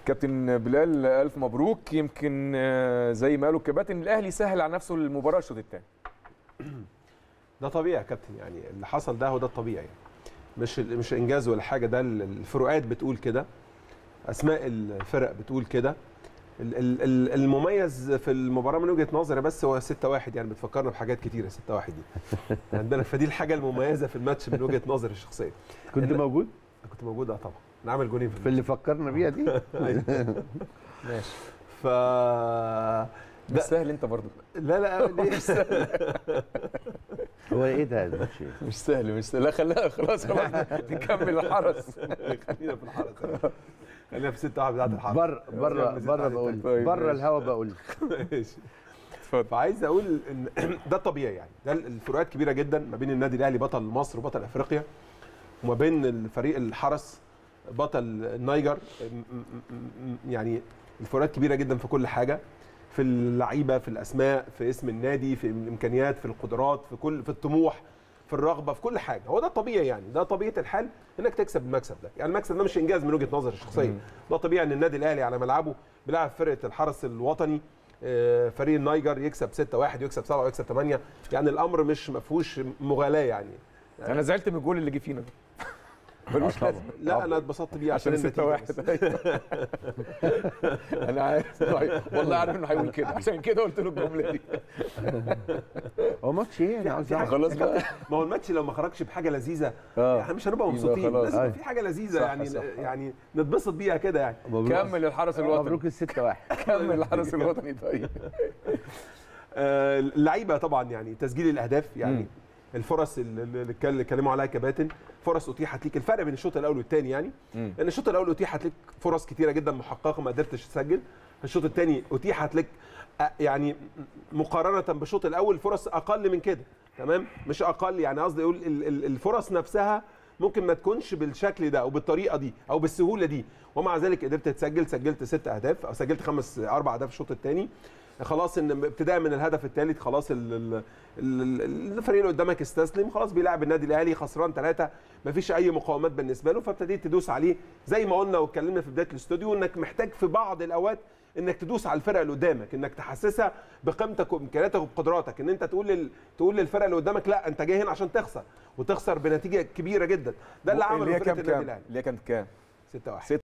كابتن بلال الف مبروك يمكن آه، زي ما قالوا الكباتن الاهلي سهل على نفسه المباراه الشوط الثاني ده طبيعي يا كابتن يعني اللي حصل ده هو ده الطبيعي مش مش انجاز ولا حاجه ده الفروقات بتقول كده اسماء الفرق بتقول كده ال- ال- ال- المميز في المباراه من وجهه نظري بس هو 6 1 يعني بتفكرنا بحاجات كتيره 6 1 دي عندنا فدي الحاجه المميزه في الماتش من وجهه نظري الشخصيه كنت إن- موجود أنا كنت موجود اه طبعا انا عامل جولين في في اللي فكرنا بيها دي ماشي ف مش سهل انت برضه لا لا ليه؟ هو ايه ده الماتش إيه؟ مش سهل مش سهل لا خلاها خلاص خلاص نكمل الحرس خلينا في الحرس خلينا في 6 1 بتاعت الحرس بره بره بره بقول طيب، بره ماشي. الهوا بقول ماشي اتفضل فعايز اقول ان ده الطبيعي يعني ده الفروقات كبيره جدا ما بين النادي الاهلي بطل مصر وبطل افريقيا وما بين الفريق الحرس بطل النيجر م- م- م- يعني الفروقات كبيره جدا في كل حاجه في اللعيبه في الاسماء في اسم النادي في الامكانيات في القدرات في كل في الطموح في الرغبه في كل حاجه هو ده الطبيعي يعني ده طبيعه الحال انك تكسب المكسب ده يعني المكسب ده مش انجاز من وجهه نظري الشخصيه مم. ده طبيعي ان النادي الاهلي على ملعبه بيلعب فرقه الحرس الوطني آه، فريق النيجر يكسب 6 1 ويكسب 7 ويكسب 8 يعني الامر مش ما فيهوش مغالاه يعني انا زعلت من الجول اللي جه فينا ده ملوش طبعا. لازمه لا انا اتبسطت بيه عشان عشان 6 النتيجه 1 بس. انا عارف والله عارف انه هيقول كده عشان كده قلت له الجمله دي هو ماتش ايه انا عاوز اعرف خلاص بقى ما هو الماتش لو ما خرجش بحاجه لذيذه اه احنا مش هنبقى يبقى مبسوطين خلاص. لازم يبقى أيوة. في حاجه لذيذه صح، يعني صح. يعني نتبسط بيها كده يعني مبروك. كمل الحرس الوطني مبروك الستة واحد كمل الحرس الوطني طيب آه، اللعيبه طبعا يعني تسجيل الاهداف يعني مم. الفرص اللي اللي اتكل- اللي اتكلموا عليها كباتن فرص اتيحت ليك الفرق بين الشوط الاول والثاني يعني مم. ان الشوط الاول اتيحت لك فرص كتيره جدا محققه ما قدرتش تسجل الشوط الثاني اتيحت لك آه، يعني مقارنه بالشوط الاول فرص اقل من كده تمام مش اقل يعني قصدي اقول ال- ال- الفرص نفسها ممكن ما تكونش بالشكل ده او بالطريقه دي او بالسهوله دي ومع ذلك قدرت تسجل سجلت ست اهداف او سجلت خمس اربع اهداف الشوط الثاني خلاص ان ابتداء من الهدف الثالث خلاص ال- ال- ال- ال- الفريق اللي قدامك استسلم خلاص بيلعب النادي الاهلي خسران ثلاثه مفيش اي مقاومات بالنسبه له فابتديت تدوس عليه زي ما قلنا واتكلمنا في بدايه الاستوديو انك محتاج في بعض الاوقات انك تدوس على الفرقه اللي قدامك انك تحسسها بقيمتك وامكانياتك وبقدراتك ان انت تقول لل... تقول للفرقه اللي قدامك لا انت جاي هنا عشان تخسر وتخسر بنتيجه كبيره جدا ده اللي عمله اللي هي فرقه كام النادي كام الاهلي اللي هي كانت كام 6 1